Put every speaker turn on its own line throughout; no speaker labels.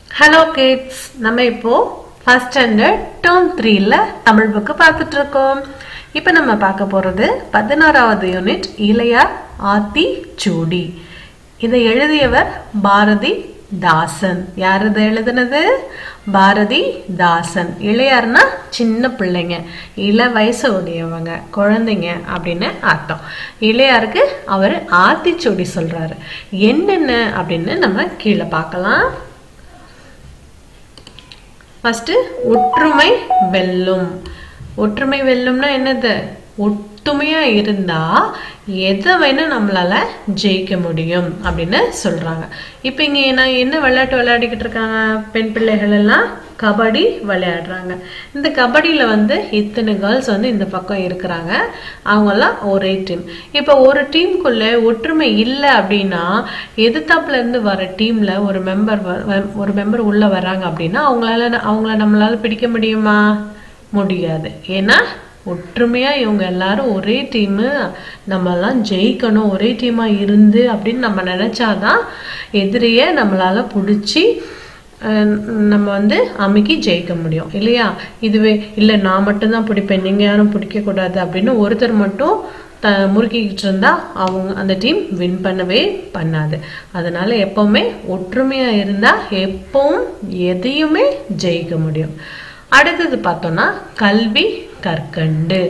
hello kids நம்ம இப்போ first standard term த்ரீல தமிழ் புக்கு பார்த்துட்டு இருக்கோம் இப்போ நம்ம பார்க்க போறது பதினாறாவது யூனிட் இளையா ஆத்தி சூடி இதை எழுதியவர் பாரதி தாசன் யார் இதை எழுதுனது பாரதி தாசன் இளையார்னா சின்ன பிள்ளைங்க இள வயசு உடையவங்க குழந்தைங்க அப்படின்னு அர்த்தம் இளையாருக்கு அவர் ஆத்திச்சூடி சொல்றாரு என்னென்ன அப்படின்னு நம்ம கீழே பார்க்கலாம் ஃபர்ஸ்ட் ஒற்றுமை வெல்லும் ஒற்றுமை வெல்லும்னா என்னது ஒத்துமையா இருந்தா எதை வேணா நம்மளால ஜெயிக்க முடியும் அப்படின்னு சொல்றாங்க இப்போ இங்க நான் என்ன விளையாட்டு விளையாடிக்கிட்டு இருக்காங்க பெண் பிள்ளைகள் எல்லாம் கபடி விளையாடுறாங்க இந்த கபடியில வந்து இத்தனை கேர்ள்ஸ் வந்து இந்த பக்கம் இருக்கிறாங்க அவங்கெல்லாம் ஒரே டீம் இப்போ ஒரு டீமுக்குள்ள ஒற்றுமை இல்லை அப்படின்னா எதிர்த்தாப்புல இருந்து வர டீம்ல ஒரு மெம்பர் ஒரு மெம்பர் உள்ள வர்றாங்க அப்படின்னா அவங்களால அவங்கள நம்மளால பிடிக்க முடியுமா முடியாது ஏன்னா ஒற்றுமையா இவங்க எல்லாரும் ஒரே டீமு நம்மலாம் ஜெயிக்கணும் ஒரே டீமா இருந்து அப்படின்னு நம்ம நினைச்சாதான் எதிரியை நம்மளால பிடிச்சி நம்ம வந்து அமைக்கி ஜெயிக்க முடியும் இல்லையா இதுவே இல்லை நான் மட்டும்தான் பிடிப்பேன் நீங்கள் யாரும் பிடிக்கக்கூடாது அப்படின்னு ஒருத்தர் மட்டும் த முறுக்கிக்கிட்டு இருந்தா அவங்க அந்த டீம் வின் பண்ணவே பண்ணாது அதனால எப்பவுமே ஒற்றுமையா இருந்தா எப்பவும் எதையுமே ஜெயிக்க முடியும் அடுத்தது பார்த்தோம்னா கல்வி கற்கண்டு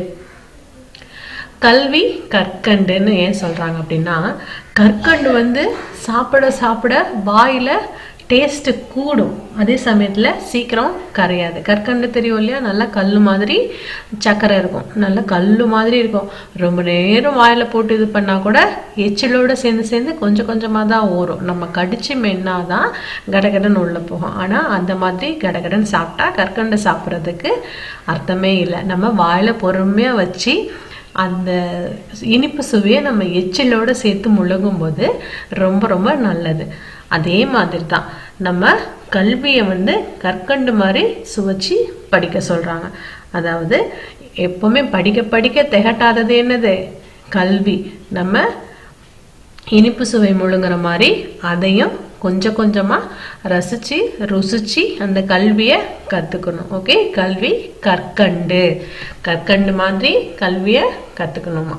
கல்வி கற்கண்டுன்னு ஏன் சொல்றாங்க அப்படின்னா கற்கண்டு வந்து சாப்பிட சாப்பிட வாயில டேஸ்ட் கூடும் அதே சமயத்துல சீக்கிரம் கரையாது கற்கண்டு தெரியும் இல்லையா நல்லா கல் மாதிரி சக்கரை இருக்கும் நல்ல கல் மாதிரி இருக்கும் ரொம்ப நேரம் வாயில போட்டு இது பண்ணா கூட எச்சிலோட சேர்ந்து சேர்ந்து கொஞ்சம் கொஞ்சமா தான் ஊறும் நம்ம கடிச்சு மென்னாதான் கடகடன் உள்ள போகும் ஆனா அந்த மாதிரி கடகடன் சாப்பிட்டா கற்கண்டு சாப்பிட்றதுக்கு அர்த்தமே இல்லை நம்ம வாயில பொறுமையா வச்சு அந்த இனிப்பு சுவையை நம்ம எச்சிலோட சேர்த்து முழுகும் போது ரொம்ப ரொம்ப நல்லது அதே மாதிரி தான் நம்ம கல்வியை வந்து கற்கண்டு மாதிரி சுவைச்சு படிக்க சொல்றாங்க அதாவது எப்பவுமே படிக்க படிக்க திகட்டாதது என்னது கல்வி நம்ம இனிப்பு சுவை முழுங்குற மாதிரி அதையும் கொஞ்சம் கொஞ்சமா ரசிச்சு ருசிச்சு அந்த கல்வியை கத்துக்கணும் ஓகே கல்வி கற்கண்டு கற்கண்டு மாதிரி கல்வியை கத்துக்கணுமா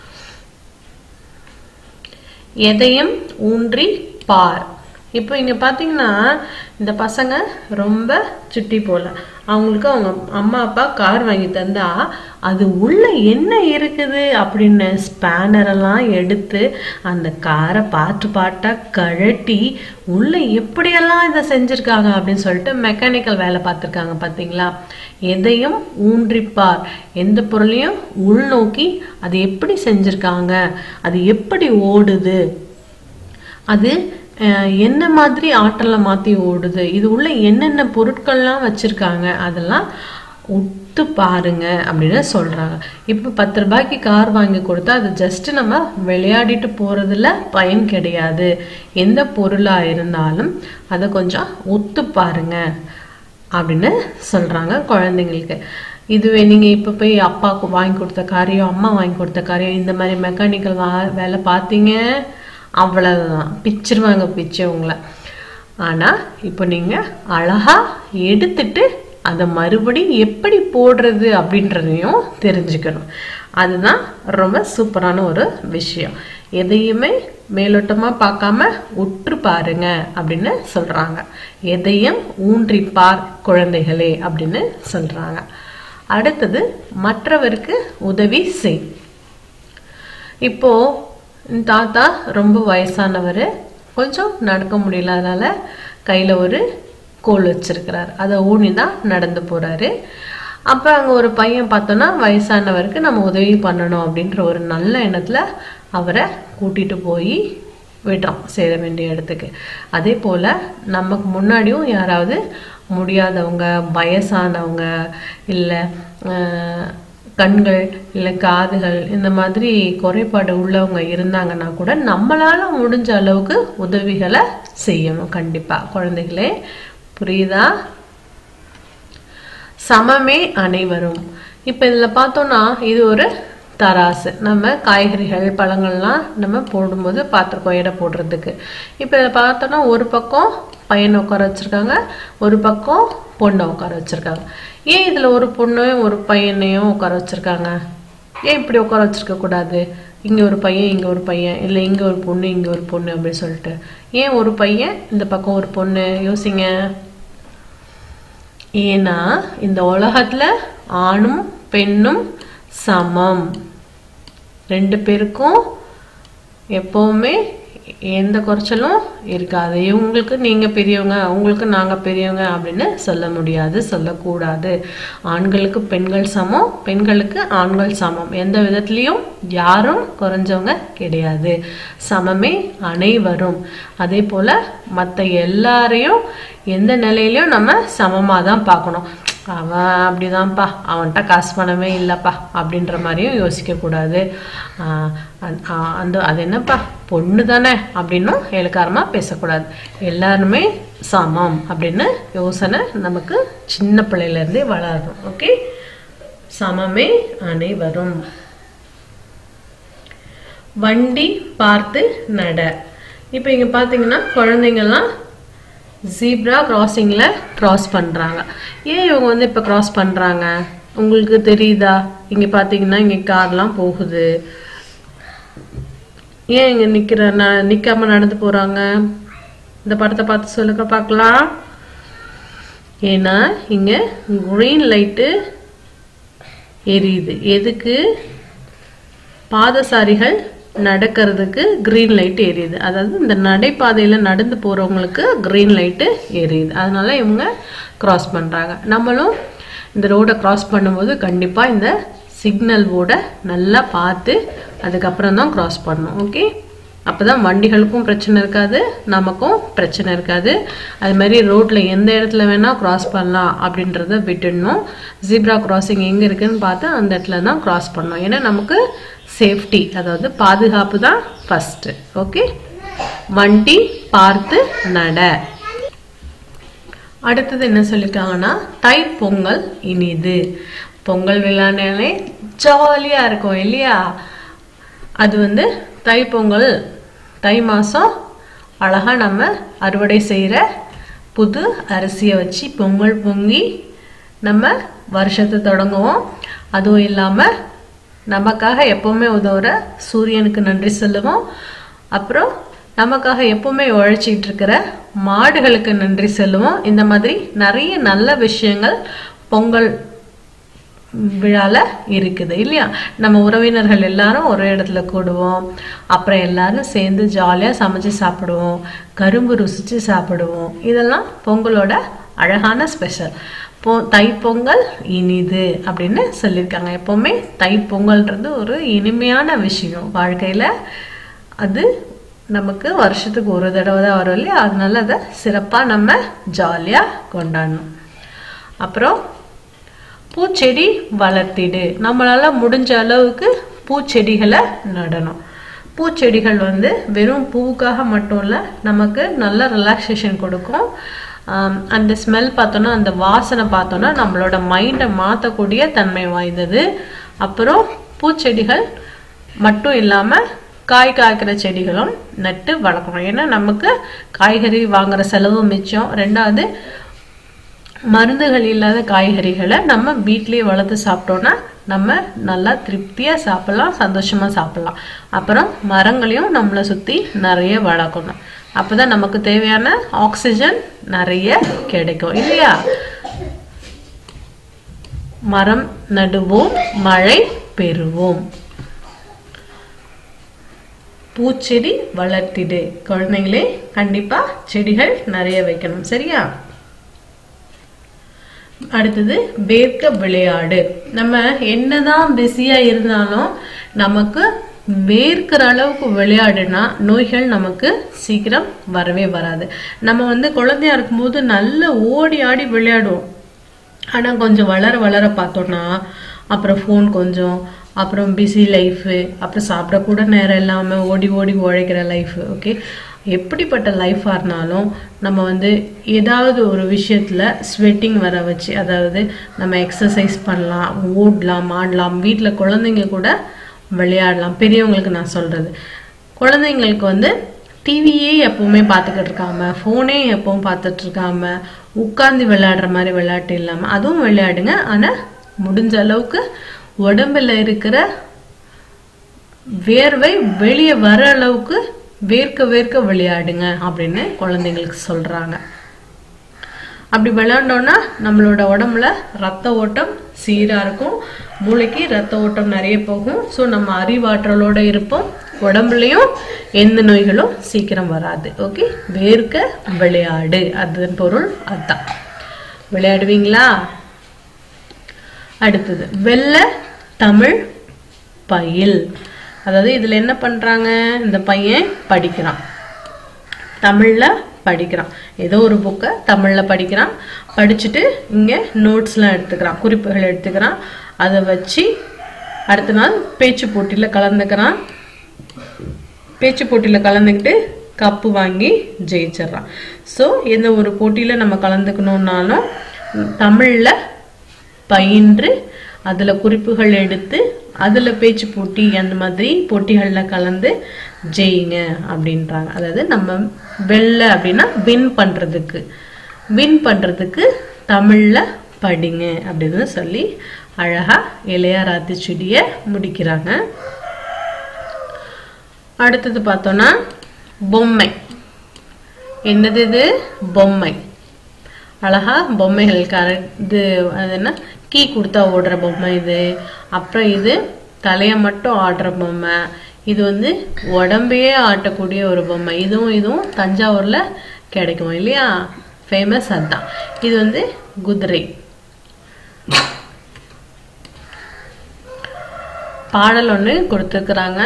எதையும் ஊன்றி பார் இப்போ இங்க பாத்தீங்கன்னா இந்த பசங்க ரொம்ப சுட்டி போல அவங்களுக்கு அவங்க அம்மா அப்பா கார் வாங்கி தந்தா அது உள்ள என்ன இருக்குது அப்படின்னு ஸ்பேனர் எல்லாம் எடுத்து அந்த காரை பாட்டு பாட்டா கழட்டி உள்ள எப்படியெல்லாம் இதை செஞ்சிருக்காங்க அப்படின்னு சொல்லிட்டு மெக்கானிக்கல் வேலை பார்த்துருக்காங்க பார்த்தீங்களா எதையும் ஊன்றிப்பார் எந்த பொருளையும் உள்நோக்கி அது எப்படி செஞ்சிருக்காங்க அது எப்படி ஓடுது அது என்ன மாதிரி ஆற்றலை மாற்றி ஓடுது இது உள்ள என்னென்ன பொருட்கள்லாம் வச்சுருக்காங்க அதெல்லாம் உத்து பாருங்க அப்படின்னு சொல்கிறாங்க இப்போ பத்து ரூபாய்க்கு கார் வாங்கி கொடுத்தா அது ஜஸ்ட் நம்ம விளையாடிட்டு போகிறதுல பயன் கிடையாது எந்த பொருளாக இருந்தாலும் அதை கொஞ்சம் உத்து பாருங்க அப்படின்னு சொல்கிறாங்க குழந்தைங்களுக்கு இதுவே நீங்கள் இப்போ போய் அப்பாவுக்கு வாங்கி கொடுத்த காரியம் அம்மா வாங்கி கொடுத்த காரியம் இந்த மாதிரி மெக்கானிக்கல் வேலை பார்த்தீங்க அவ்வளவுதான் பிச்சிருவாங்க பிச்சு உங்களை ஆனால் இப்போ நீங்கள் அழகா எடுத்துட்டு அதை மறுபடியும் எப்படி போடுறது அப்படின்றதையும் தெரிஞ்சுக்கணும் அதுதான் ரொம்ப சூப்பரான ஒரு விஷயம் எதையுமே மேலோட்டமாக பார்க்காம உற்று பாருங்க அப்படின்னு சொல்றாங்க எதையும் ஊன்றி பார் குழந்தைகளே அப்படின்னு சொல்றாங்க அடுத்தது மற்றவருக்கு உதவி செய் இப்போ தாத்தா ரொம்ப வயசானவர் கொஞ்சம் நடக்க முடியல அதனால கையில் ஒரு கோல் வச்சிருக்கிறார் அதை ஊனி தான் நடந்து போறாரு அப்போ அங்கே ஒரு பையன் பார்த்தோன்னா வயசானவருக்கு நம்ம உதவி பண்ணணும் அப்படின்ற ஒரு நல்ல எண்ணத்தில் அவரை கூட்டிட்டு போய் விடுறோம் சேர வேண்டிய இடத்துக்கு அதே போல் நமக்கு முன்னாடியும் யாராவது முடியாதவங்க வயசானவங்க இல்லை கண்கள் இல்லை காதுகள் இந்த மாதிரி குறைபாடு உள்ளவங்க இருந்தாங்கன்னா கூட நம்மளால முடிஞ்ச அளவுக்கு உதவிகளை செய்யணும் கண்டிப்பா குழந்தைகளே புரியுதா சமமே அனைவரும் இப்ப இதுல பார்த்தோம்னா இது ஒரு தராசு நம்ம காய்கறிகள் பழங்கள்லாம் நம்ம போடும்போது பார்த்துருக்கோம் எடை போடுறதுக்கு இப்போ இதில் பார்த்தோன்னா ஒரு பக்கம் பையனை உட்கார வச்சுருக்காங்க ஒரு பக்கம் பொண்ணை உட்கார வச்சுருக்காங்க ஏன் இதில் ஒரு பொண்ணையும் ஒரு பையனையும் உட்கார வச்சுருக்காங்க ஏன் இப்படி உட்கார வச்சிருக்க கூடாது இங்கே ஒரு பையன் இங்கே ஒரு பையன் இல்லை இங்கே ஒரு பொண்ணு இங்கே ஒரு பொண்ணு அப்படின்னு சொல்லிட்டு ஏன் ஒரு பையன் இந்த பக்கம் ஒரு பொண்ணு யோசிங்க ஏன்னா இந்த உலகத்துல ஆணும் பெண்ணும் சமம் ரெண்டு பேருக்கும் எப்பவுமே எந்த குறைச்சலும் இருக்காது இவங்களுக்கு நீங்க பெரியவங்க உங்களுக்கு நாங்க பெரியவங்க அப்படின்னு சொல்ல முடியாது சொல்லக்கூடாது ஆண்களுக்கு பெண்கள் சமம் பெண்களுக்கு ஆண்கள் சமம் எந்த விதத்துலயும் யாரும் குறைஞ்சவங்க கிடையாது சமமே அனைவரும் அதே போல மற்ற எல்லாரையும் எந்த நிலையிலயும் நம்ம சமமா தான் பார்க்கணும் அவன் அப்படிதான்ப்பா அவன்கிட்ட காசு பணமே இல்லைப்பா அப்படின்ற மாதிரியும் யோசிக்கக்கூடாது ஆஹ் அந்- ஆஹ் அந்த அது என்னப்பா பொண்ணு தானே அப்படின்னும் ஏழுக்காரமாக பேசக்கூடாது எல்லாருமே சமம் அப்படின்னு யோசனை நமக்கு சின்ன பிள்ளையிலேருந்தே வளரணும் ஓகே சமமே அனைவரும் வண்டி பார்த்து நட இப்போ இங்கே பார்த்தீங்கன்னா குழந்தைங்கள்லாம் ஜீப்ரா கிராசிங்கில் கிராஸ் பண்ணுறாங்க ஏன் இவங்க வந்து இப்போ கிராஸ் பண்ணுறாங்க உங்களுக்கு தெரியுதா இங்கே பார்த்தீங்கன்னா இங்கே கார்லாம் போகுது ஏன் இங்கே நிற்கிற ந நிற்காம நடந்து போகிறாங்க இந்த படத்தை பார்த்து சொல்லுங்க பார்க்கலாம் ஏன்னா இங்கே green லைட்டு எரியுது எதுக்கு பாதசாரிகள் நடக்கிறதுக்கு green லைட் எரியுது அதாவது இந்த நடைபாதையில நடந்து போறவங்களுக்கு green லைட்டு எரியுது அதனால இவங்க கிராஸ் பண்றாங்க நம்மளும் இந்த ரோடை கிராஸ் பண்ணும்போது கண்டிப்பா இந்த சிக்னல் போர்டை நல்லா பார்த்து அதுக்கப்புறம் தான் கிராஸ் பண்ணணும் ஓகே அப்பதான் வண்டிகளுக்கும் பிரச்சனை இருக்காது நமக்கும் பிரச்சனை இருக்காது அது மாதிரி ரோட்ல எந்த இடத்துல வேணா கிராஸ் பண்ணலாம் அப்படின்றத விட்டுடணும் ஜீப்ரா கிராசிங் எங்க இருக்குன்னு பார்த்து அந்த இடத்துல தான் கிராஸ் பண்ணணும் ஏன்னா நமக்கு சேஃப்டி அதாவது பாதுகாப்பு தான் ஃபர்ஸ்ட் ஓகே வண்டி பார்த்து நட அடுத்தது என்ன சொல்லியிருக்காங்கன்னா தை பொங்கல் இனிது பொங்கல் விழானாலே ஜாலியா இருக்கும் இல்லையா அது வந்து தை பொங்கல் தை மாசம் அழகா நம்ம அறுவடை செய்யற புது அரிசியை வச்சு பொங்கல் பொங்கி நம்ம வருஷத்தை தொடங்குவோம் அதுவும் இல்லாம நமக்காக எப்பவுமே உதவுற சூரியனுக்கு நன்றி சொல்லுவோம் அப்புறம் நமக்காக எப்பவுமே உழைச்சிட்டு இருக்கிற மாடுகளுக்கு நன்றி சொல்லுவோம் இந்த மாதிரி நிறைய நல்ல விஷயங்கள் பொங்கல் விழால இருக்குது இல்லையா நம்ம உறவினர்கள் எல்லாரும் ஒரு இடத்துல கூடுவோம் அப்புறம் எல்லாரும் சேர்ந்து ஜாலியா சமைச்சு சாப்பிடுவோம் கரும்பு ருசிச்சு சாப்பிடுவோம் இதெல்லாம் பொங்கலோட அழகான ஸ்பெஷல் பொ தைப்பொங்கல் இனிது அப்படின்னு சொல்லியிருக்காங்க எப்பவுமே தைப்பொங்கல்ன்றது ஒரு இனிமையான விஷயம் வாழ்க்கையில அது நமக்கு வருஷத்துக்கு ஒரு தடவை தான் வரும் இல்லையா அதனால அதை சிறப்பா நம்ம ஜாலியா கொண்டாடணும் அப்புறம் பூச்செடி வளர்த்திடு நம்மளால முடிஞ்ச அளவுக்கு பூச்செடிகளை நடணும் பூச்செடிகள் வந்து வெறும் பூவுக்காக மட்டும் இல்லை நமக்கு நல்ல ரிலாக்ஸேஷன் கொடுக்கும் ஆம், அந்த ஸ்மெல் பார்த்தோன்னா அந்த வாசனை பார்த்தோன்னா நம்மளோட மைண்டை மாற்றக்கூடிய தன்மை வாய்ந்தது அப்புறம் பூச்செடிகள் மட்டும் இல்லாமல் காய் காய்க்கிற செடிகளும் நட்டு வளர்க்கணும் ஏன்னா நமக்கு காய்கறி வாங்குற செலவு மிச்சம் ரெண்டாவது மருந்துகள் இல்லாத காய்கறிகளை நம்ம வீட்டிலேயே வளர்த்து சாப்பிட்டோம்னா நம்ம நல்லா திருப்தியா சாப்பிடலாம் சந்தோஷமா சாப்பிடலாம் அப்புறம் மரங்களையும் நம்மளை சுத்தி நிறைய வளர்க்கணும் அப்பதான் நமக்கு தேவையான ஆக்சிஜன் நிறைய கிடைக்கும் இல்லையா மரம் நடுவோம் மழை பெறுவோம் பூச்செடி வளர்த்திடு குழந்தைங்களே கண்டிப்பா செடிகள் நிறைய வைக்கணும் சரியா அடுத்தது வேர்க்க விளையாடு நம்ம என்னதான் பிஸியா இருந்தாலும் நமக்கு வேர்க்கிற அளவுக்கு விளையாடுனா நோய்கள் நமக்கு சீக்கிரம் வரவே வராது நம்ம வந்து குழந்தையா இருக்கும்போது நல்ல ஓடி ஆடி விளையாடுவோம் ஆனா கொஞ்சம் வளர வளர பார்த்தோம்னா அப்புறம் ஃபோன் கொஞ்சம் அப்புறம் பிஸி லைஃபு அப்புறம் சாப்பிடக்கூட நேரம் இல்லாமல் ஓடி ஓடி உழைக்கிற லைஃப் ஓகே எப்படிப்பட்ட லைஃபாக இருந்தாலும் நம்ம வந்து ஏதாவது ஒரு விஷயத்தில் ஸ்வெட்டிங் வர வச்சு அதாவது நம்ம எக்ஸசைஸ் பண்ணலாம் ஓடலாம் ஆடலாம் வீட்டில் குழந்தைங்க கூட விளையாடலாம் பெரியவங்களுக்கு நான் சொல்றது குழந்தைங்களுக்கு வந்து டிவியே எப்பவுமே பார்த்துக்கிட்டு இருக்காம ஃபோனே எப்பவும் பார்த்துட்டு இருக்காம உட்கார்ந்து விளையாடுற மாதிரி விளையாட்டு இல்லாம அதுவும் விளையாடுங்க ஆனா முடிஞ்ச அளவுக்கு உடம்புல இருக்கிற வேர்வை வெளியே வர அளவுக்கு வேர்க்க வேர்க்க விளையாடுங்க அப்படின்னு குழந்தைங்களுக்கு சொல்றாங்க அப்படி விளையாண்டோம்னா நம்மளோட உடம்புல ரத்த ஓட்டம் சீரா இருக்கும் மூளைக்கு ரத்த ஓட்டம் நிறைய போகும் ஸோ நம்ம அறிவாற்றலோட இருப்போம் உடம்புலயும் எந்த நோய்களும் சீக்கிரம் வராது ஓகே வேர்க்க விளையாடு அதன் பொருள் அதான் விளையாடுவீங்களா அடுத்தது வெள்ள தமிழ் பயில் அதாவது இதுல என்ன பண்றாங்க இந்த பையன் படிக்கிறான் தமிழ்ல படிக்கிறான் ஏதோ ஒரு புக்கை தமிழ்ல படிக்கிறான் படிச்சுட்டு இங்க நோட்ஸ்லாம் எடுத்துக்கிறான் குறிப்புகள் எடுத்துக்கிறான் அதை வச்சு அடுத்த நாள் பேச்சு போட்டியில கலந்துக்கிறான் பேச்சு போட்டியில கலந்துக்கிட்டு கப்பு வாங்கி ஜெயிச்சிடுறான் ஸோ எந்த ஒரு போட்டியில நம்ம கலந்துக்கணும்னாலும் தமிழ்ல பயின்று அதுல குறிப்புகள் எடுத்து அதுல பேச்சு போட்டி அந்த மாதிரி போட்டிகள்ல கலந்து ஜெயிங்க அப்படின்றாங்க அதாவது நம்ம வெல்ல அப்படின்னா வின் பண்றதுக்கு வின் பண்றதுக்கு தமிழ்ல படிங்க அப்படின்னு சொல்லி அழகா இளையாராத்தி செடிய முடிக்கிறாங்க அடுத்தது பார்த்தோம்னா பொம்மை என்னது இது பொம்மை அழகா பொம்மைகள் கர இது அது என்ன கீ கொடுத்தா ஓடுற பொம்மை இது அப்புறம் இது தலையை மட்டும் ஆடுற பொம்மை இது வந்து உடம்பையே ஆட்டக்கூடிய ஒரு பொம்மை இதுவும் இதுவும் தஞ்சாவூர்ல கிடைக்கும் இல்லையா ஃபேமஸ் அதுதான் இது வந்து குதிரை பாடல் ஒன்று கொடுத்துருக்குறாங்க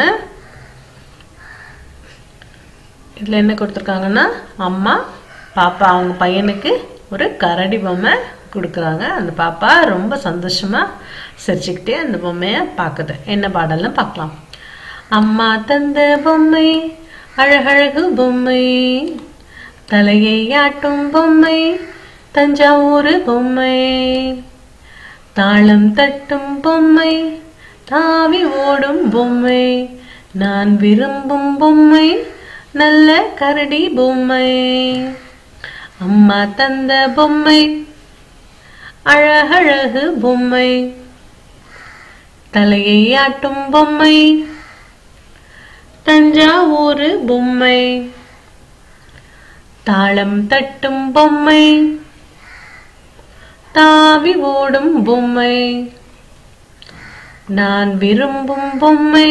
இதுல என்ன கொடுத்துருக்காங்கன்னா அம்மா பாப்பா அவங்க பையனுக்கு ஒரு கரடி பொம்மை கொடுக்குறாங்க அந்த பாப்பா ரொம்ப சந்தோஷமா சிரிச்சுக்கிட்டே அந்த பொம்மைய பார்க்குது என்ன பாடல்னு பார்க்கலாம் அம்மா தந்த பொம்மை அழகழகு பொம்மை தலையை ஆட்டும் பொம்மை தஞ்சாவூர் பொம்மை தாளம் தட்டும் பொம்மை தாவி ஓடும் பொம்மை நான் விரும்பும் பொம்மை நல்ல கரடி பொம்மை அம்மா தந்த பொம்மை அழகழகு பொம்மை தலையை ஆட்டும் பொம்மை தஞ்சாவூர் பொம்மை தாளம் தட்டும் பொம்மை தாவி ஓடும் பொம்மை நான் விரும்பும் பொம்மை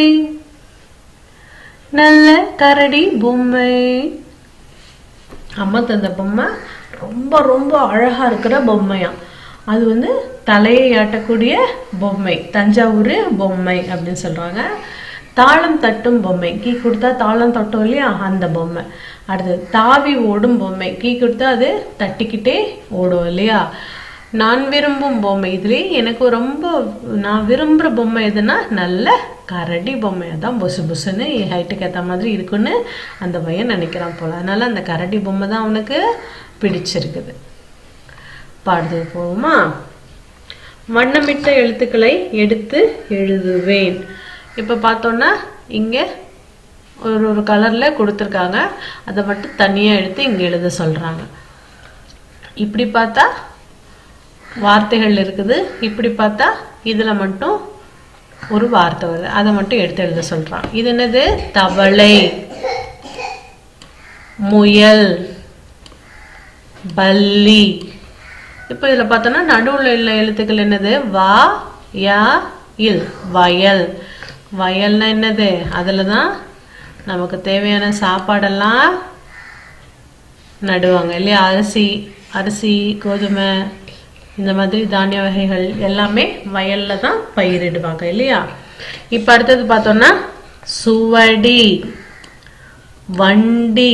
நல்ல கரடி பொம்மை அம்மா தந்த பொம்மை ரொம்ப ரொம்ப அழகா இருக்கிற பொம்மையா அது வந்து தலையை ஆட்டக்கூடிய பொம்மை தஞ்சாவூர் பொம்மை அப்படின்னு சொல்றாங்க தாளம் தட்டும் பொம்மை கீ கொடுத்தா தாளம் தட்டும் இல்லையா அந்த பொம்மை அடுத்தது தாவி ஓடும் பொம்மை கீ கொடுத்தா அது தட்டிக்கிட்டே ஓடும் இல்லையா நான் விரும்பும் பொம்மை இதுலயே எனக்கு ரொம்ப நான் விரும்புற பொம்மை எதுனா நல்ல கரடி பொம்மை தான் பொசு பொசுன்னு என் ஹைட்டுக்கு ஏற்ற மாதிரி இருக்குன்னு அந்த பையன் நினைக்கிறான் போல அதனால அந்த கரடி பொம்மை தான் அவனுக்கு பிடிச்சிருக்குது பாடுறது போகுமா வண்ணமிட்ட எழுத்துக்களை எடுத்து எழுதுவேன் இப்போ பார்த்தோன்னா இங்கே ஒரு ஒரு கலரில் கொடுத்துருக்காங்க அதை மட்டும் தனியாக எடுத்து இங்கே எழுத சொல்கிறாங்க இப்படி பார்த்தா வார்த்தைகள் இருக்குது இப்படி பார்த்தா இதில் மட்டும் ஒரு வார்த்தை வருது அதை மட்டும் எடுத்து எழுத சொல்றான் இது என்னது தவளை முயல் பல்லி இப்போ இதில் பார்த்தோன்னா நடுவில் உள்ள எழுத்துக்கள் என்னது வா யா இல் வயல் வயல்னா என்னது அதில் தான் நமக்கு தேவையான சாப்பாடெல்லாம் நடுவாங்க இல்லையா அரிசி அரிசி கோதுமை இந்த மாதிரி தானிய வகைகள் எல்லாமே வயல்ல தான் பயிரிடுவாங்க இல்லையா இப்ப அடுத்தது பார்த்தோம்னா சுவடி வண்டி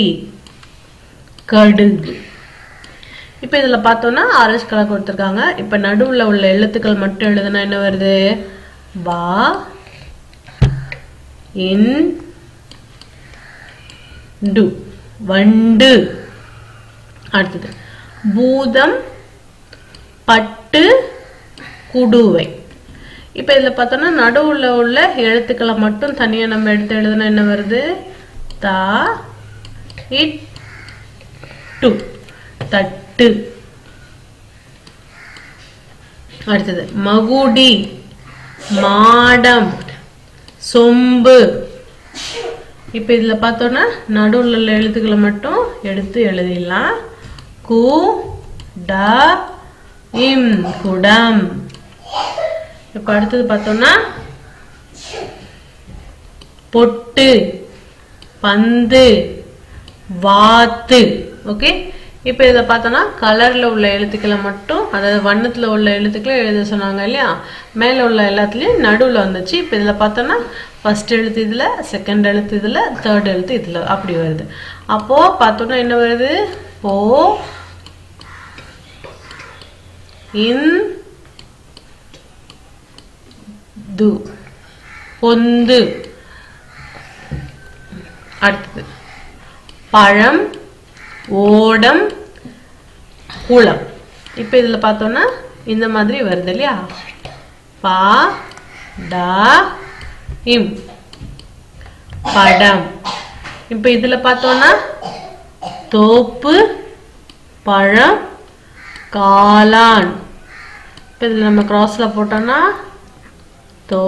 கடுகு இப்ப இதுல பார்த்தோம்னா ஆரஞ்சு கலர் கொடுத்துருக்காங்க இப்ப நடுவுல உள்ள எழுத்துக்கள் மட்டும் எழுதுனா என்ன வருது வா இன் டு வண்டு அடுத்தது பூதம் பட்டு குடுவை இப்போ இதுல பார்த்தோம்னா நடுவுல உள்ள எழுத்துக்களை மட்டும் தனியா நம்ம எடுத்து எழுதுனா என்ன வருது தா இட் டு தட்டு அடுத்தது மகுடி மாடம் சொம்பு இப்போ இதுல பார்த்தோம்னா நடுவுல உள்ள எழுத்துக்களை மட்டும் எடுத்து எழுதிடலாம் கு ட இம் குடம் இப்போ அடுத்தது பார்த்தோம்னா பொட்டு பந்து வாத்து ஓகே இப்போ இதை பார்த்தோம்னா கலர்ல உள்ள எழுத்துக்களை மட்டும் அதாவது வண்ணத்துல உள்ள எழுத்துக்களை எழுத சொன்னாங்க இல்லையா மேல உள்ள எல்லாத்துலயும் நடுவுல வந்துச்சு இப்போ இதுல பார்த்தோம்னா ஃபர்ஸ்ட் எழுத்து இதுல செகண்ட் எழுத்து இதுல தேர்ட் எழுத்து இதுல அப்படி வருது அப்போ பார்த்தோம்னா என்ன வருது போ இன் து பொந்து அடுத்தது பழம் ஓடம் குளம் இப்போ இதில் பார்த்தோம்னா இந்த மாதிரி வருது இல்லையா பா டா இம் படம் இப்போ இதில் பார்த்தோம்னா தோப்பு பழம் காளான் இப்போ இதில் நம்ம கிராஸில் போட்டோம்னா தோ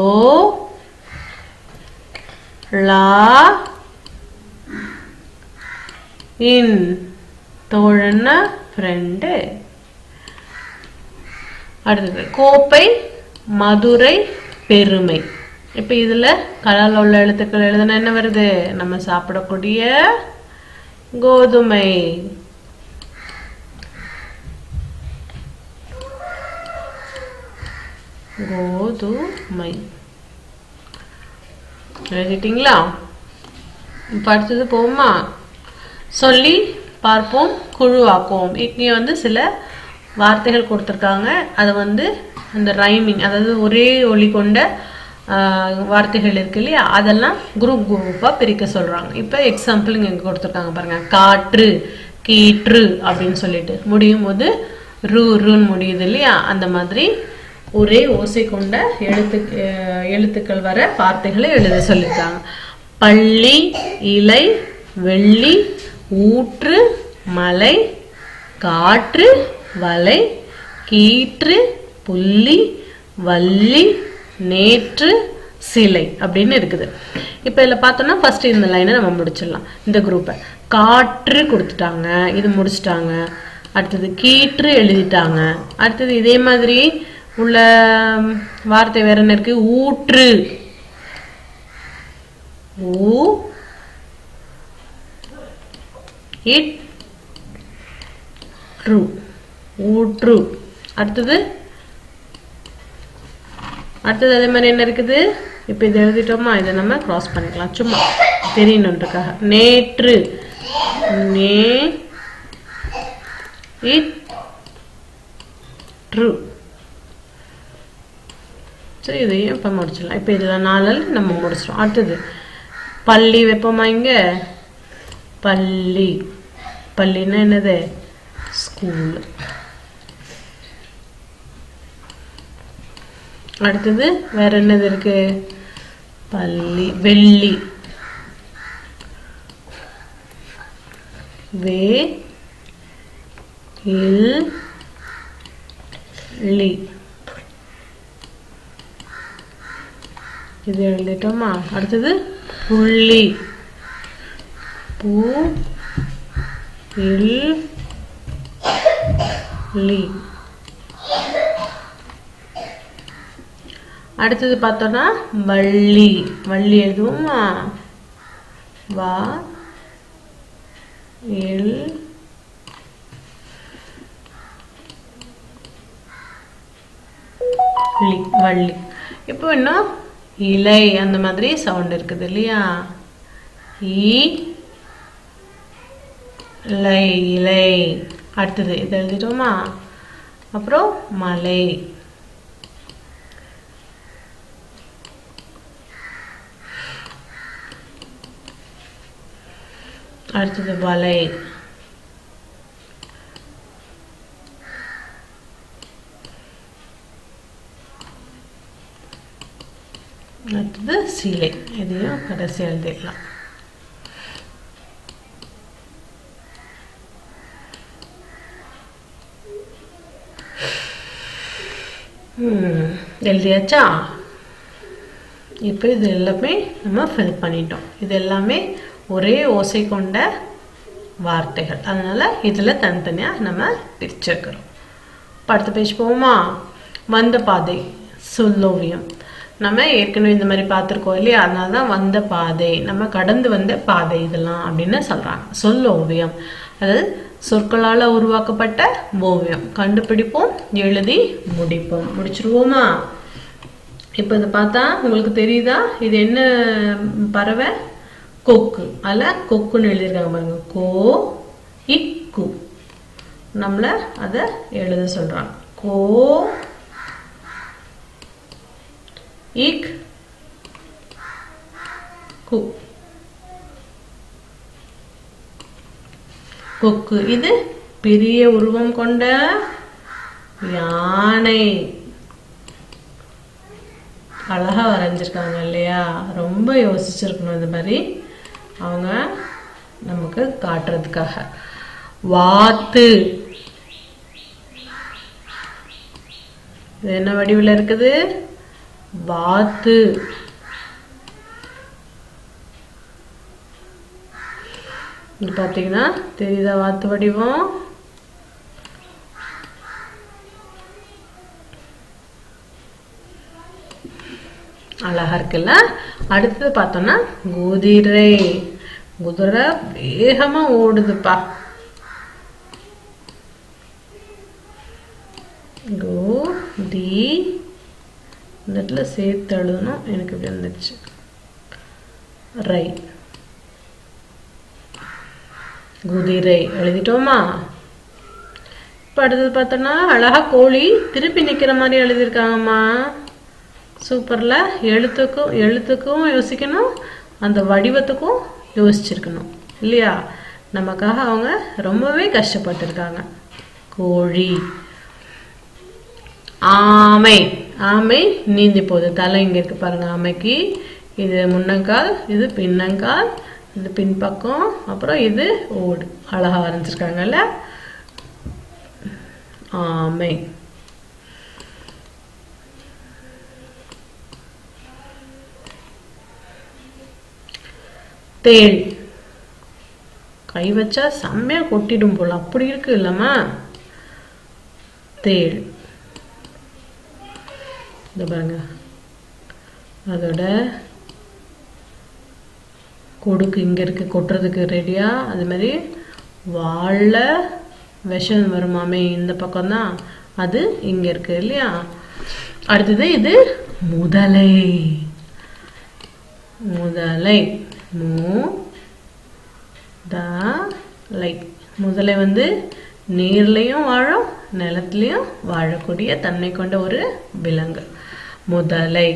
லா இன் தோழன்னா ஃப்ரெண்டு அடுத்தது கோப்பை மதுரை பெருமை இப்போ இதில் கலரில் உள்ள எழுத்துக்கள் எழுதுனா என்ன வருது நம்ம சாப்பிடக்கூடிய கோதுமை கோதுமை எழுதிட்டீங்களா இப்போ அடுத்தது போகுமா சொல்லி பார்ப்போம் குழுவாக்குவோம் இங்கே வந்து சில வார்த்தைகள் கொடுத்துருக்காங்க அதை வந்து அந்த ரைமிங் அதாவது ஒரே ஒளி கொண்ட ஆஹ், வார்த்தைகள் இருக்கு இல்லையா அதெல்லாம் குரூப் குரூப்பாக பிரிக்க சொல்றாங்க இப்போ எக்ஸாம்பிள் இங்கே கொடுத்துருக்காங்க பாருங்க காற்று கீற்று அப்படின்னு சொல்லிட்டு முடியும் போது ரூ ரூன்னு முடியுது இல்லையா அந்த மாதிரி ஒரே ஓசை கொண்ட எழுத்து அஹ், எழுத்துக்கள் வர வார்த்தைகளை எழுத சொல்லியிருக்காங்க பள்ளி இலை வெள்ளி ஊற்று மலை காற்று வலை கீற்று புள்ளி வள்ளி நேற்று சிலை அப்படின்னு இருக்குது இப்போ இதில் பார்த்தோம்னா ஃபர்ஸ்ட் இந்த லைனை நம்ம முடிச்சிடலாம் இந்த குரூப்பை காற்று கொடுத்துட்டாங்க இது முடிச்சிட்டாங்க அடுத்தது கீற்று எழுதிட்டாங்க அடுத்தது இதே மாதிரி உள்ள ம், வார்த்தை வேற என்ன இருக்கு ஊற்று ஊ இட் ட்ரூ ஊற்று அடுத்தது அடுத்தது அதே மாதிரி என்ன இருக்குது இப்போ இது எழுதிட்டோமா இதை நம்ம கிராஸ் பண்ணிக்கலாம் சும்மா தெரியணுன்றக்காக நேற்று நே இட் ட்ரூ சரி இதையும் இப்போ முடிச்சிடலாம் இப்போ இதில் நாளில் நம்ம முடிச்சிடும் அடுத்தது பள்ளி வைப்போமா இங்க பள்ளி பள்ளின்னா என்னது ஸ்கூல் அடுத்தது வேற என்னது இருக்கு பள்ளி வெள்ளி வே இல் லி இது எழுதிட்டோமா அடுத்தது புள்ளி பூ இல் லி அடுத்தது பார்த்தோம்னா வள்ளி வள்ளி எழுதுவோமா வா எல் லி வள்ளி இப்போ இன்னும் இலை அந்த மாதிரி சவுண்ட் இருக்குது இல்லையா இ இலை இலை அடுத்தது இதை எழுதிட்டோமா அப்புறம் மலை அடுத்தது வலை அடுத்தது சிலை இதையும் கடைசி எழுதிடலாம் ம், எழுதியாச்சா இப்போ இது எல்லாமே நம்ம ஃபில் பண்ணிட்டோம் இது எல்லாமே ஒரே ஓசை கொண்ட வார்த்தைகள் அதனால இதில் தனித்தனியாக நம்ம பிரிச்சிருக்கிறோம் இப்ப அடுத்த பேஜ் போவோமா வந்த பாதை சொல்லோவியம் நம்ம ஏற்கனவே இந்த மாதிரி பார்த்துருக்கோம் இல்லையா அதனால தான் வந்த பாதை நம்ம கடந்து வந்த பாதை இதெல்லாம் அப்படின்னு சொல்கிறாங்க சொல்லோவியம் அதாவது சொற்களால் உருவாக்கப்பட்ட ஓவியம் கண்டுபிடிப்போம் எழுதி முடிப்போம் முடிச்சிருவோமா இப்போ இதை பார்த்தா உங்களுக்கு தெரியுதா இது என்ன பறவை கொக்கு அதில் கொக்குன்னு எழுதியிருக்காங்க பாருங்க கோ இக்கு நம்மள அதை எழுத சொல்றாங்க கோ இக் கு கொக்கு இது பெரிய உருவம் கொண்ட யானை அழகா வரைஞ்சிருக்காங்க இல்லையா ரொம்ப யோசிச்சிருக்கணும் இந்த மாதிரி அவங்க நமக்கு காட்டுறதுக்காக வாத்து இது என்ன வடிவில் இருக்குது வாத்து இது பார்த்தீங்கன்னா தெரியுதா வாத்து வடிவம் அழகா இருக்குல்ல அடுத்தது பார்த்தோம்னா குதிரை குதிரை வேகமா ஓடுதுப்பா கோ தி இந்த இடத்துல சேர்த்து எழுதணும் எனக்கு இப்படி வந்துடுச்சு ரை குதிரை எழுதிட்டோமா இப்போ அடுத்தது பார்த்தோன்னா அழகா கோழி திருப்பி நிக்கிற மாதிரி எழுதியிருக்காங்கம்மா சூப்பர்ல எழுத்துக்கும் எழுத்துக்கும் யோசிக்கணும் அந்த வடிவத்துக்கும் யோசிச்சிருக்கணும் இல்லையா நமக்காக அவங்க ரொம்பவே கஷ்டப்பட்டிருக்காங்க கோழி ஆமை ஆமை நீந்தி போகுது தலை இங்க இருக்கு பாருங்க ஆமைக்கு இது முன்னங்கால் இது பின்னங்கால் இது பின்பக்கம் அப்புறம் இது ஓடு அழகா வரைஞ்சிருக்காங்கல்ல ஆமை தேள் கை வச்சா செம்மையா கொட்டிடும் போல அப்படி இருக்கு இல்லம்மா தேள் இந்த பாருங்க அதோட கொடுக்கு இங்க இருக்கு கொட்டுறதுக்கு ரெடியா அது மாதிரி வாழ விஷம் வருமாமே இந்த பக்கம் தான் அது இங்க இருக்கு இல்லையா அடுத்தது இது முதலை முதலை மு த லை முதலை வந்து நீர்லையும் வாழும் நிலத்துலையும் வாழக்கூடிய தன்மை கொண்ட ஒரு விலங்கு முதலை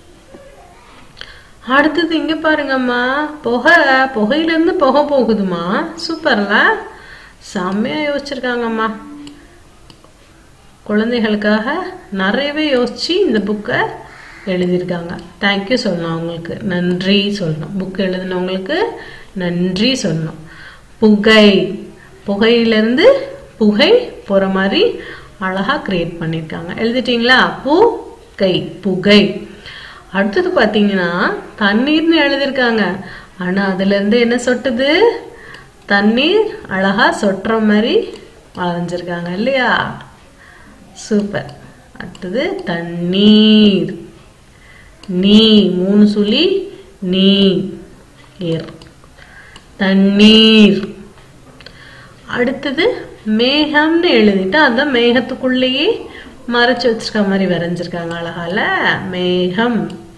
அடுத்தது இங்க பாருங்கம்மா புகை புகையிலேருந்து புகை போகுதுமா சூப்பர்ல செம்மையா யோசிச்சிருக்காங்கம்மா குழந்தைகளுக்காக நிறையவே யோசிச்சு இந்த புக்கை எழுதியிருக்காங்க தேங்க்யூ சொல்லணும் அவங்களுக்கு நன்றி சொல்லணும் புக் எழுதினவங்களுக்கு நன்றி சொல்லணும் புகை புகையிலேருந்து புகை போகிற மாதிரி அழகா கிரியேட் பண்ணியிருக்காங்க எழுதிட்டீங்களா புகை புகை அடுத்தது பார்த்தீங்கன்னா தண்ணீர்னு எழுதியிருக்காங்க ஆனால் அதுலேருந்து என்ன சொட்டுது தண்ணீர் அழகா சொட்டுற மாதிரி வளைஞ்சிருக்காங்க இல்லையா சூப்பர் அடுத்தது தண்ணீர் நீ மூணு சுழி நீ ஏர் தண்ணீர் அடுத்தது மேகம்னு எழுதிட்டு அந்த மேகத்துக்குள்ளேயே மறைச்சு வச்சிருக்க மாதிரி வரைஞ்சிருக்காங்க அழகால மேகம்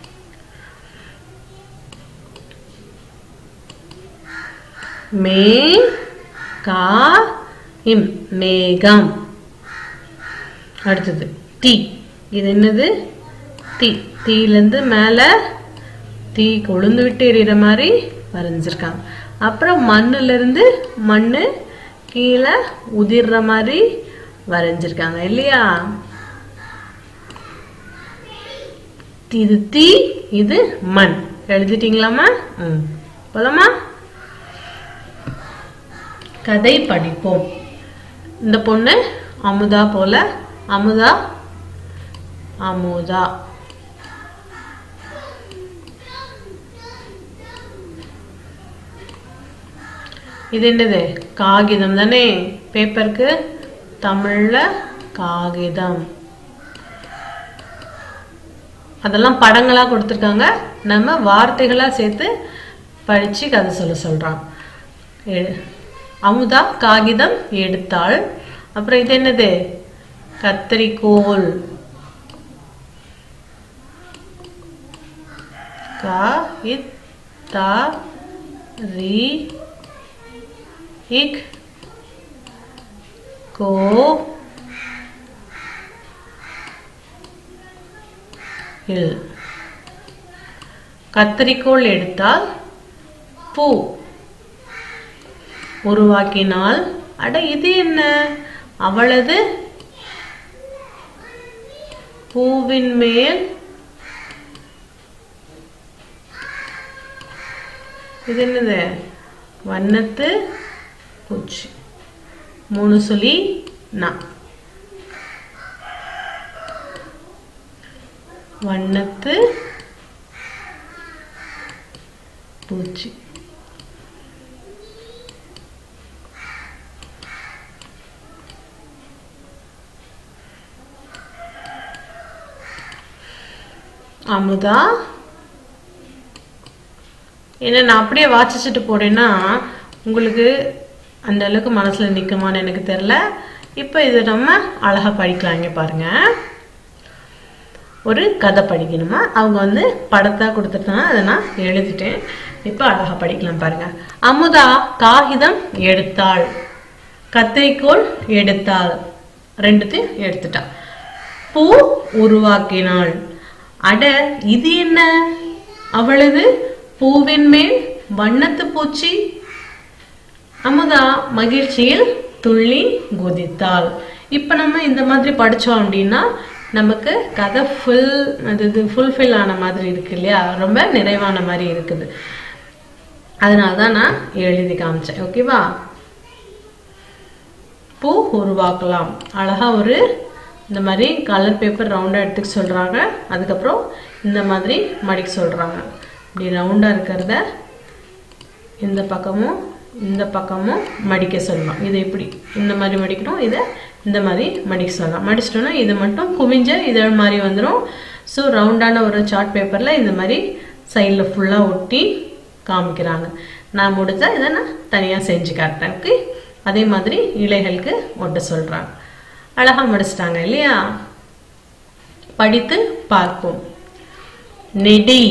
மே கா இம் மேகம் அடுத்தது தீ இது என்னது தீ தீலேருந்து மேலே தீ கொழுந்து விட்டு எறிகிற மாதிரி வரைஞ்சிருக்காங்க அப்புறம் மண்ணுல இருந்து மண்ணு கீழே உதிர்ற மாதிரி வரைஞ்சிருக்காங்க இல்லையா இது தீ இது மண் எழுதிட்டீங்களாமா ம் போலாமா கதை படிப்போம் இந்த பொண்ணு அமுதா போல அமுதா அமுதா இது என்னது காகிதம் தானே பேப்பருக்கு தமிழ்ல காகிதம் அதெல்லாம் படங்களா கொடுத்துருக்காங்க நம்ம வார்த்தைகளா சேர்த்து படிச்சு கதை சொல்ல சொல்றான் எ- அமுதா காகிதம் எடுத்தாள் அப்புறம் இது என்னது கத்தரிக்கோல் கா இத் தா ரி இக் கோ இல் கத்தரிக்கோல் எடுத்தால் பூ உருவாக்கினால் அட இது என்ன அவளது பூவின் மேல் இது என்னது வண்ணத்து பூச்சி மூணு சொல்லி நான் வண்ணத்து பூச்சி அமுதா ஏன்னா நான் அப்படியே வாசிச்சுட்டு போறேன்னா உங்களுக்கு அந்த அளவுக்கு மனசுல நிக்குமான்னு எனக்கு தெரியல இப்போ இது நம்ம அழகா படிக்கலாம் இங்க பாருங்க ஒரு கதை படிக்கணுமா அவங்க வந்து படத்தா கொடுத்துட்டாங்க அதை நான் எழுதிட்டேன் இப்போ அழகா படிக்கலாம் பாருங்க அமுதா காகிதம் எடுத்தாள் கத்திரிக்கோல் எடுத்தாள் ரெண்டுத்தையும் எடுத்துட்டா பூ உருவாக்கினாள் அட இது என்ன அவளது பூவின் மேல் வண்ணத்து பூச்சி அமுதா மகிழ்ச்சியில் துள்ளி குதித்தாள் இப்ப நம்ம இந்த மாதிரி படிச்சோம் அப்படின்னா நமக்கு கதை ஃபுல் அது ஃபுல்ஃபில் ஆன மாதிரி இருக்கு இல்லையா ரொம்ப நிறைவான மாதிரி இருக்குது அதனால தான் நான் எழுதி காமிச்சேன் ஓகேவா பூ உருவாக்கலாம் அழகா ஒரு இந்த மாதிரி கலர் பேப்பர் ரவுண்டா எடுத்துக்க சொல்றாங்க அதுக்கப்புறம் இந்த மாதிரி மடிக்க சொல்றாங்க இப்படி ரவுண்டா இருக்கிறத இந்த பக்கமும் இந்த பக்கமும் மடிக்க சொல்லலாம் இது இப்படி இந்த மாதிரி மடிக்கணும் இதை இந்த மாதிரி மடிக்க சொல்லலாம் மடிச்சிட்டோம்னா இது மட்டும் குவிஞ்ச இதழ் மாதிரி வந்துடும் ஸோ ரவுண்டான ஒரு சார்ட் பேப்பரில் இந்த மாதிரி சைடில் ஃபுல்லாக ஒட்டி காமிக்கிறாங்க நான் முடிஞ்சா இதை நான் தனியாக செஞ்சு காட்டுறேன் ஓகே அதே மாதிரி இலைகளுக்கு ஒட்ட சொல்கிறாங்க அழகாக முடிச்சிட்டாங்க இல்லையா படித்து பார்ப்போம் நெடி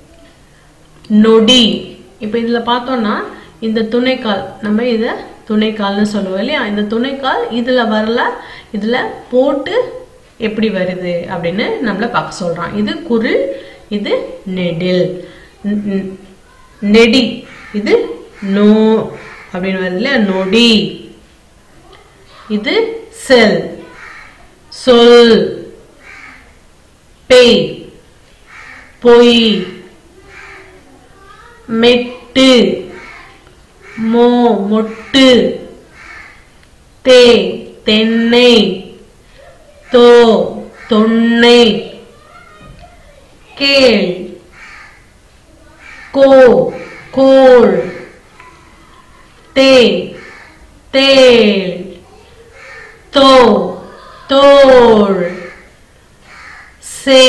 நொடி இப்போ இதில் பார்த்தோம்னா இந்த துணைக்கால் நம்ம இதை துணைக்கால்னு சொல்லுவோம் இல்லையா இந்த துணைக்கால் இதில் வரல இதில் போட்டு எப்படி வருது அப்படின்னு நம்மள பார்க்க சொல்றான் இது குரில் இது நெடில் ந- ந- நெடி இது நோ அப்படின்னு வருது இல்லையா நொடி இது செல் சொல் பேய் பொய் மெட்டு மோ மொட்டு தே தென்னை தோ தொன்னை கேள் கோ கோள் தே தேள் தோ தோள் சே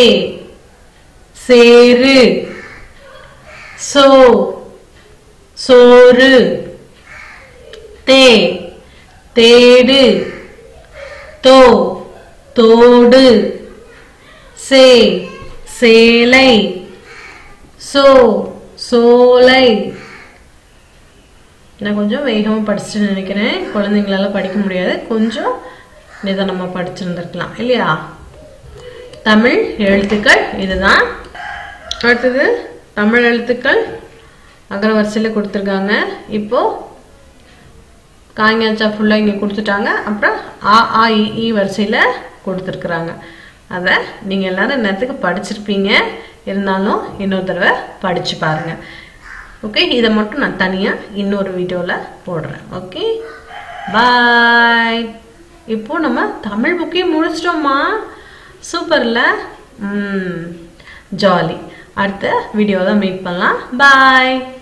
சேரு சோ சோறு தே தேடு தோ தோடு சே சேலை சோ சோலை நான் கொஞ்சம் வேகமாக படிச்சுட்டு நினைக்கிறேன் குழந்தைங்களால படிக்க முடியாது கொஞ்சம் நிதானமா படிச்சிருந்திருக்கலாம் இல்லையா தமிழ் எழுத்துக்கள் இதுதான் அடுத்தது தமிழ் எழுத்துக்கள் அகரவரிசையில் கொடுத்துருக்காங்க இப்போ காய்ஞாச்சா ஃபுல்லாக இங்கே கொடுத்துட்டாங்க அப்புறம் ஆ ஆ இ ஈ வரிசையில் கொடுத்துருக்குறாங்க அதை நீங்கள் எல்லாரும் நேரத்துக்கு படிச்சிருப்பீங்க இருந்தாலும் இன்னொரு தடவை படிச்சு பாருங்க ஓகே இதை மட்டும் நான் தனியாக இன்னொரு வீடியோவில் போடுறேன் ஓகே பாய் இப்போ நம்ம தமிழ் புக்கையும் முடிச்சிட்டோமா சூப்பர்ல ம் ஜாலி அடுத்த வீடியோவில் மீட் பண்ணலாம் பாய்